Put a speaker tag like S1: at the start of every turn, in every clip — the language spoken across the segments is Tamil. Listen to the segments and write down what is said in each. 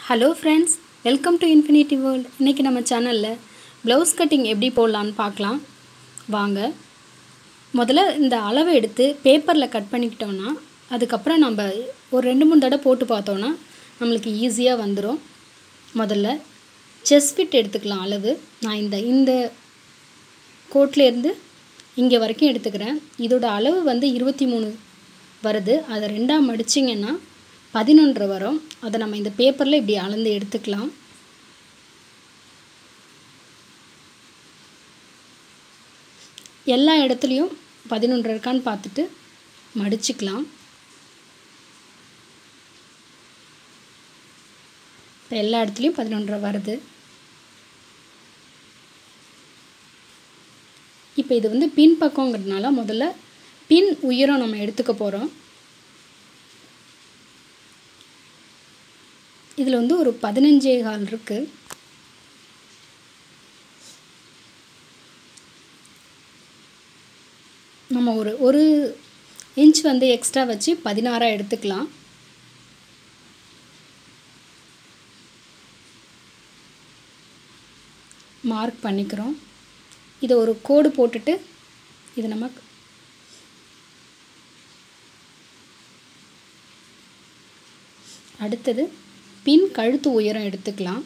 S1: hello friends welcome to infinity world இன்றைக்கி நம்ம சேனலில் ப்ளவுஸ் கட்டிங் எப்படி போடலான்னு பார்க்கலாம் வாங்க முதல்ல இந்த அளவை எடுத்து பேப்பரில் கட் பண்ணிக்கிட்டோன்னா அதுக்கப்புறம் நம்ம ஒரு ரெண்டு மூணு தடவை போட்டு பார்த்தோன்னா நம்மளுக்கு ஈஸியாக வந்துடும் முதல்ல செஸ் ஃபிட் எடுத்துக்கலாம் அளவு நான் இந்த இந்த கோட்லேருந்து இங்கே வரைக்கும் எடுத்துக்கிறேன் இதோட அளவு வந்து இருபத்தி மூணு வருது அதை ரெண்டாக மடிச்சிங்கன்னா பதினொன்று வரும் அதை நம்ம இந்த பேப்பரில் இப்படி அளந்து எடுத்துக்கலாம் எல்லா இடத்துலையும் பதினொன்று இருக்கான்னு பார்த்துட்டு மடிச்சுக்கலாம் இப்போ எல்லா இடத்துலையும் பதினொன்றரை வருது இப்போ இது வந்து பின் பக்கங்கிறதுனால முதல்ல பின் உயரம் நம்ம எடுத்துக்க போகிறோம் இதில் வந்து ஒரு பதினஞ்சே கால் இருக்குது நம்ம ஒரு ஒரு இன்ச் வந்து எக்ஸ்ட்ரா வச்சு பதினாறாக எடுத்துக்கலாம் மார்க் பண்ணிக்கிறோம் இதை ஒரு கோடு போட்டுட்டு இது நம்ம அடுத்தது பின் கழுத்து உயரம் எடுத்துக்கலாம்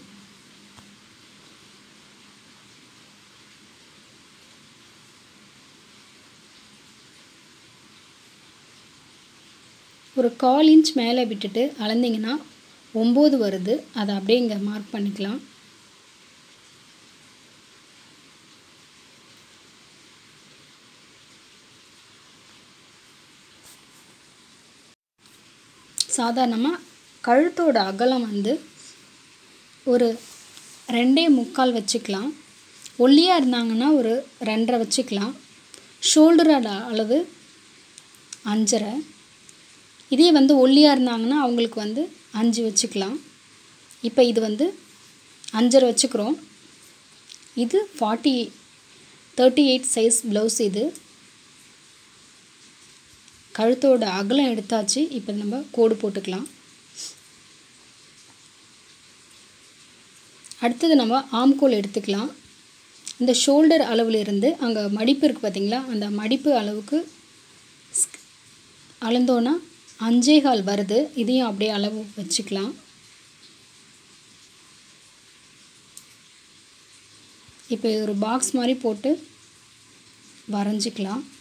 S1: ஒரு கால் இன்ச் மேலே விட்டுட்டு அளந்திங்கன்னா ஒம்பது வருது அதை அப்படியே இங்கே மார்க் பண்ணிக்கலாம் சாதாரணமாக கழுத்தோட அகலம் வந்து ஒரு ரெண்டே முக்கால் வச்சுக்கலாம் ஒல்லியாக இருந்தாங்கன்னா ஒரு ரெண்டரை வச்சுக்கலாம் ஷோல்டரோட அளவு அஞ்சரை இதே வந்து ஒல்லியாக இருந்தாங்கன்னா அவங்களுக்கு வந்து அஞ்சு வச்சுக்கலாம் இப்போ இது வந்து அஞ்சரை வச்சுக்கிறோம் இது forty thirty eight size blouse இது கழுத்தோட அகலம் எடுத்தாச்சு இப்போ நம்ம கோடு போட்டுக்கலாம் அடுத்தது நம்ம ஆம்கோல் எடுத்துக்கலாம் இந்த ஷோல்டர் அளவுலேருந்து அங்கே மடிப்பு இருக்குது பார்த்திங்களா அந்த மடிப்பு அளவுக்கு அளந்தோன்னா அஞ்சே கால் வருது இதையும் அப்படியே அளவு வச்சுக்கலாம் இப்போ ஒரு பாக்ஸ் மாதிரி போட்டு வரைஞ்சிக்கலாம்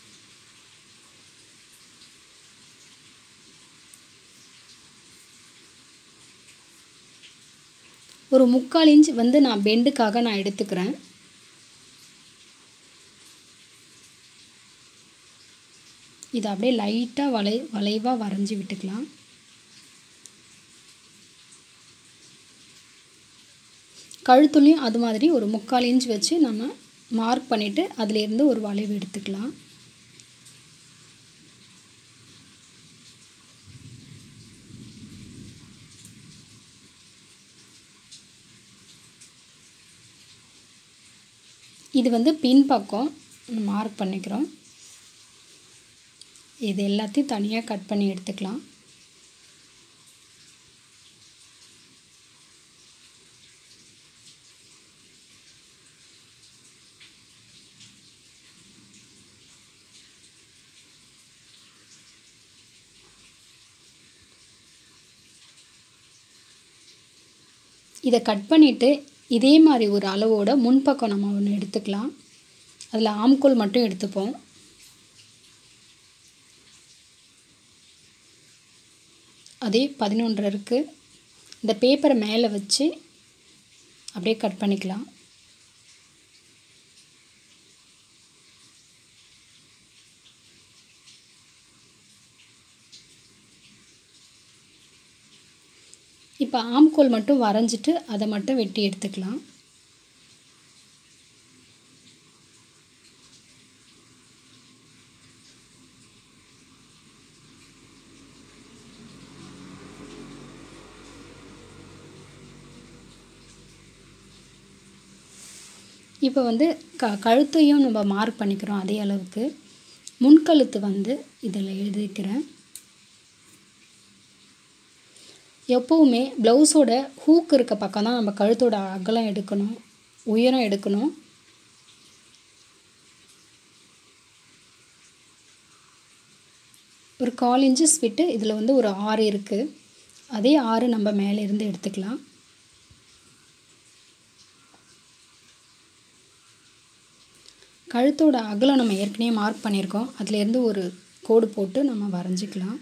S1: ஒரு முக்கால் இன்ச் வந்து நான் பெண்டுக்காக நான் எடுத்துக்கிறேன் இதை அப்படியே லைட்டாக வளை வளைவாக வரைஞ்சி விட்டுக்கலாம் கழுத்துலையும் அது மாதிரி ஒரு முக்கால் இன்ச் வச்சு நம்ம மார்க் பண்ணிவிட்டு அதிலேருந்து ஒரு வளைவு எடுத்துக்கலாம் இது வந்து பின் பக்கம் மார்க் பண்ணிக்கிறோம் இது எல்லாத்தையும் தனியாக கட் பண்ணி எடுத்துக்கலாம் இதை கட் பண்ணிவிட்டு இதே மாதிரி ஒரு அளவோட முன்பக்கம் நம்ம ஒன்று எடுத்துக்கலாம் அதில் ஆம்கோல் மட்டும் எடுத்துப்போம் அதே பதினொன்று இருக்குது இந்த பேப்பரை மேலே வச்சு அப்படியே கட் பண்ணிக்கலாம் இப்போ ஆம்கோல் மட்டும் வரைஞ்சிட்டு அதை மட்டும் வெட்டி எடுத்துக்கலாம் இப்போ வந்து க கழுத்தையும் நம்ம மார்க் பண்ணிக்கிறோம் அதே அளவுக்கு முன்கழுத்து வந்து இதில் எழுதிக்கிறேன் எப்போவுமே ப்ளவுஸோட ஹூக் இருக்க பக்கம் தான் நம்ம கழுத்தோட அகலம் எடுக்கணும் உயரம் எடுக்கணும் ஒரு கால் இன்ச்சஸ் விட்டு இதில் வந்து ஒரு ஆறு இருக்குது அதே ஆறு நம்ம மேலே இருந்து எடுத்துக்கலாம் கழுத்தோட அகலம் நம்ம ஏற்கனவே மார்க் பண்ணியிருக்கோம் அதுலேருந்து ஒரு கோடு போட்டு நம்ம வரைஞ்சிக்கலாம்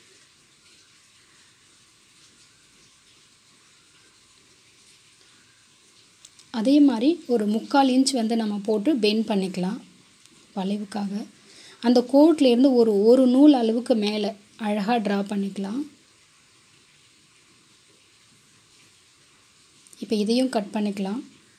S1: அதே மாதிரி ஒரு முக்கால் இன்ச் வந்து நம்ம போட்டு பெண்ட் பண்ணிக்கலாம் வளைவுக்காக அந்த கோட்லேருந்து ஒரு ஒரு நூல் அளவுக்கு மேலே அழகாக ட்ரா பண்ணிக்கலாம் இப்போ இதையும் கட் பண்ணிக்கலாம்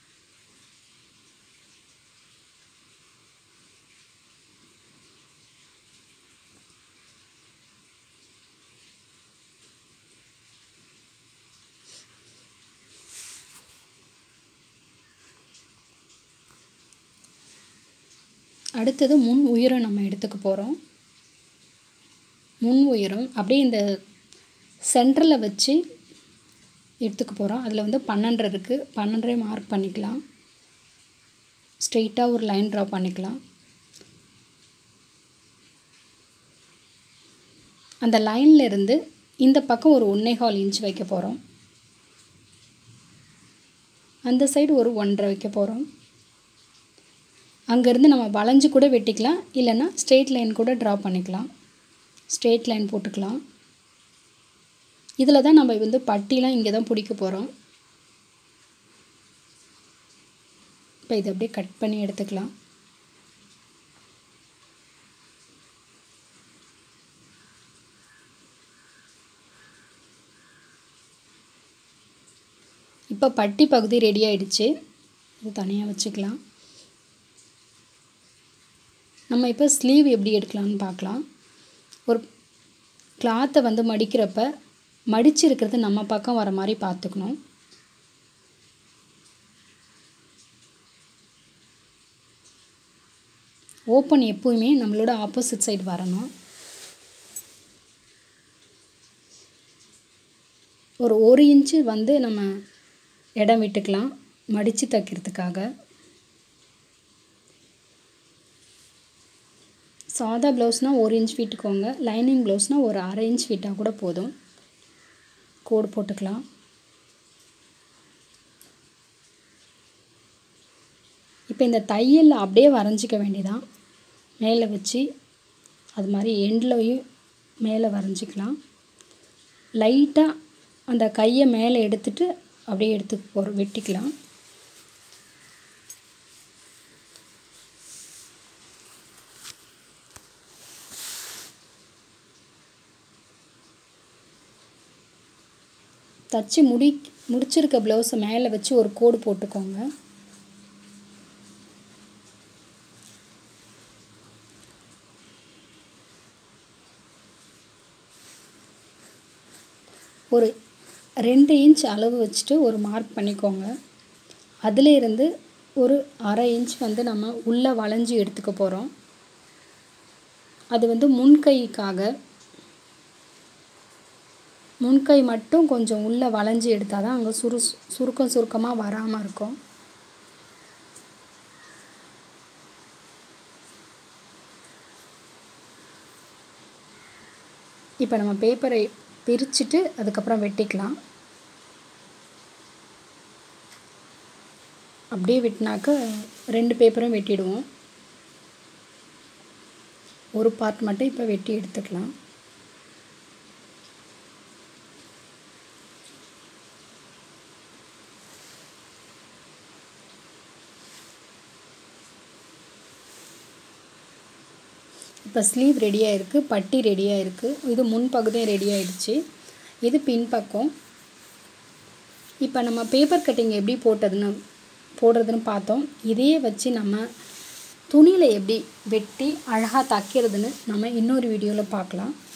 S1: அடுத்தது முன் உயரம் நம்ம எடுத்துக்க போகிறோம் முன் உயரம் அப்படியே இந்த சென்டரில் வச்சு எடுத்துக்க போகிறோம் அதில் வந்து பன்னெண்டரை இருக்குது பன்னெண்டரை மார்க் பண்ணிக்கலாம் ஸ்ட்ரெயிட்டாக ஒரு லைன் ட்ரா பண்ணிக்கலாம் அந்த லைனில் இருந்து இந்த பக்கம் ஒரு ஒன்றே கால் இன்ச் வைக்க போகிறோம் அந்த சைடு ஒரு ஒன்றரை வைக்க போகிறோம் அங்கேருந்து நம்ம வளைஞ்சு கூட வெட்டிக்கலாம் இல்லைன்னா ஸ்ட்ரெயிட் லைன் கூட ட்ரா பண்ணிக்கலாம் ஸ்ட்ரெயிட் லைன் போட்டுக்கலாம் இதில் தான் நம்ம வந்து பட்டிலாம் இங்கே தான் பிடிக்க போகிறோம் இப்போ இதை அப்படியே கட் பண்ணி எடுத்துக்கலாம் இப்போ பட்டி பகுதி ரெடி ஆயிடுச்சு இது தனியாக வச்சுக்கலாம் நம்ம இப்போ ஸ்லீவ் எப்படி எடுக்கலாம்னு பார்க்கலாம் ஒரு கிளாத்தை வந்து மடிக்கிறப்ப மடிச்சிருக்கிறது நம்ம பக்கம் வர மாதிரி பார்த்துக்கணும் ஓப்பன் எப்போவுமே நம்மளோட ஆப்போசிட் சைடு வரணும் ஒரு ஒரு இன்ச்சு வந்து நம்ம இடம் விட்டுக்கலாம் மடித்து தைக்கிறதுக்காக சாதா ப்ளவுஸ்னால் ஒரு இன்ச் விட்டுக்கோங்க லைனிங் ப்ளவுஸ்னால் ஒரு அரை இன்ச் விட்டால் கூட போதும் கோடு போட்டுக்கலாம் இப்போ இந்த தையல் அப்படியே வரைஞ்சிக்க வேண்டியதான் மேலே வச்சு அது மாதிரி எண்ட்லையும் மேலே வரைஞ்சிக்கலாம் லைட்டாக அந்த கையை மேலே எடுத்துட்டு அப்படியே எடுத்து போகிற வெட்டிக்கலாம் தச்சு முடி முடிச்சிருக்க ப்ளவுஸை மேலே வச்சு ஒரு கோடு போட்டுக்கோங்க ஒரு ரெண்டு இன்ச் அளவு வச்சுட்டு ஒரு மார்க் பண்ணிக்கோங்க அதில் இருந்து ஒரு அரை இன்ச் வந்து நம்ம உள்ளே வளைஞ்சி எடுத்துக்க போகிறோம் அது வந்து முன்கைக்காக முன்கை மட்டும் கொஞ்சம் உள்ளே வளைஞ்சி எடுத்தால் தான் அங்கே சுரு சுருக்கம் சுருக்கமாக வராமல் இருக்கும் இப்போ நம்ம பேப்பரை பிரிச்சுட்டு அதுக்கப்புறம் வெட்டிக்கலாம் அப்படியே வெட்டினாக்க ரெண்டு பேப்பரும் வெட்டிடுவோம் ஒரு பார்ட் மட்டும் இப்போ வெட்டி எடுத்துக்கலாம் இப்போ ஸ்லீவ் ரெடியாக இருக்குது பட்டி ரெடியாக இருக்குது இது முன்பகுதியும் ரெடி ஆயிடுச்சு இது பின்பக்கம் இப்போ நம்ம பேப்பர் கட்டிங் எப்படி போட்டதுன்னு போடுறதுன்னு பார்த்தோம் இதையே வச்சு நம்ம துணியில் எப்படி வெட்டி அழகாக தைக்கிறதுன்னு நம்ம இன்னொரு வீடியோவில் பார்க்கலாம்